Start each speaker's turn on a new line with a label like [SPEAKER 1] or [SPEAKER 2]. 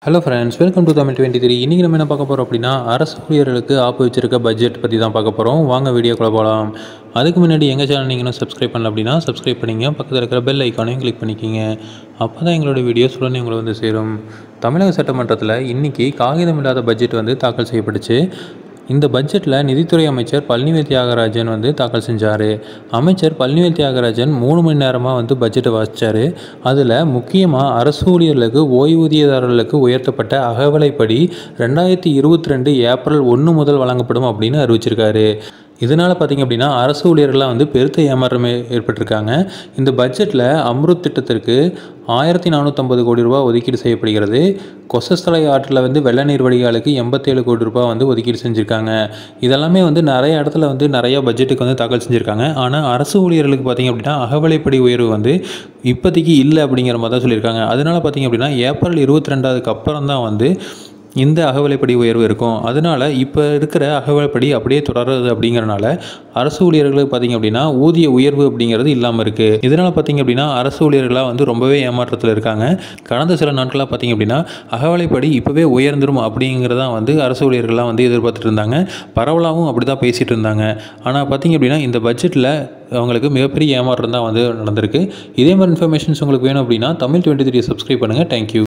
[SPEAKER 1] hello friends welcome to Tamil twenty three இன்றைக்கி நம்ம என்ன பார்க்க போகிறோம் அப்படின்னா அரசு ஊழியர்களுக்கு ஆப்பு வச்சிருக்க பட்ஜெட் பற்றி தான் பார்க்க போகிறோம் வாங்க வீடியோக்குள்ள போகலாம் அதுக்கு முன்னாடி எங்கள் சேனல் நீங்கள் இன்னும் சப்ஸ்கிரைப் பண்ணல அப்படின்னா சப்ஸ்கிரைப் பண்ணிங்க பக்கத்தில் இருக்கிற பெல் ஐக்கானையும் கிளிக் பண்ணிக்கிங்க அப்போ தான் எங்களோட வீடியோஸ் உடனே உங்களை வந்து சேரும் தமிழக சட்டமன்றத்தில் இன்றைக்கி காகிதம் இல்லாத பட்ஜெட் வந்து தாக்கல் செய்யப்பட்டுச்சு இந்த பட்ஜெட்டில் நிதித்துறை அமைச்சர் பழனிவேல் தியாகராஜன் வந்து தாக்கல் செஞ்சார் அமைச்சர் பழனிவேல் தியாகராஜன் மூணு மணி நேரமாக வந்து பட்ஜெட்டை வாசித்தார் அதில் முக்கியமாக அரசு ஊழியர்களுக்கு ஓய்வூதியதாரர்களுக்கு உயர்த்தப்பட்ட அகவலைப்படி ரெண்டாயிரத்தி இருபத்தி ரெண்டு ஏப்ரல் ஒன்று முதல் வழங்கப்படும் அப்படின்னு அறிவிச்சிருக்காரு இதனால் பார்த்திங்க அப்படின்னா அரசு ஊழியர்கள்லாம் வந்து பெருத்த ஏமாற்றம் ஏ- ஏற்பட்டிருக்காங்க இந்த பட்ஜெட்டில் அம்ருத் திட்டத்திற்கு ஆயிரத்தி நானூற்றம்பது கோடி ரூபாய் ஒதுக்கீடு செய்யப்படுகிறது கொசஸ்தலை ஆற்றில் வந்து வெள்ள நீர் வடிகாலுக்கு எண்பத்தேழு கோடி ரூபாய் வந்து ஒதுக்கீடு செஞ்சுருக்காங்க இதெல்லாமே வந்து நிறைய இடத்துல வந்து நிறைய பட்ஜெட்டுக்கு வந்து தாக்கல் செஞ்சுருக்காங்க ஆனால் அரசு ஊழியர்களுக்கு பார்த்திங்க அப்படின்னா அகவலைப்படி உயர்வு வந்து இப்போதைக்கு இல்லை அப்படிங்கிற மாதிரி தான் சொல்லியிருக்காங்க அதனால பார்த்திங்க அப்படின்னா ஏப்ரல் இருபத்தி ரெண்டாவதுக்கு அப்புறம் தான் வந்து இந்த அகவிலைப்படி உயர்வு இருக்கும் அதனால இப்போ இருக்கிற அகவிலைப்படி அப்படியே தொடருது அப்படிங்கிறனால அரசு ஊழியர்களுக்கு பார்த்தீங்க அப்படின்னா ஊதிய உயர்வு அப்படிங்கிறது இல்லாமல் இருக்குது இதனால் பார்த்தீங்க அப்படின்னா அரசு ஊழியர்களாக வந்து ரொம்பவே ஏமாற்றத்தில் இருக்காங்க கடந்த சில நாட்களாக பார்த்தீங்க அப்படின்னா அகவிலைப்படி இப்போவே உயர்ந்துரும் அப்படிங்கிறதான் வந்து அரசு ஊழியர்கள்லாம் வந்து எதிர்பார்த்துட்டு இருந்தாங்க பரவலாகவும் அப்படி தான் பேசிகிட்டு இருந்தாங்க ஆனால் பார்த்தீங்க அப்படின்னா இந்த பட்ஜெட்டில் அவங்களுக்கு மிகப்பெரிய ஏமாற்றம் தான் வந்து நடந்திருக்கு இதே மாதிரி இன்ஃபர்மேஷன்ஸ் உங்களுக்கு வேணும் அப்படின்னா தமிழ் டுவெண்ட்டி த்ரீ சப்ஸ்கிரைப் பண்ணுங்கள் தேங்க்யூ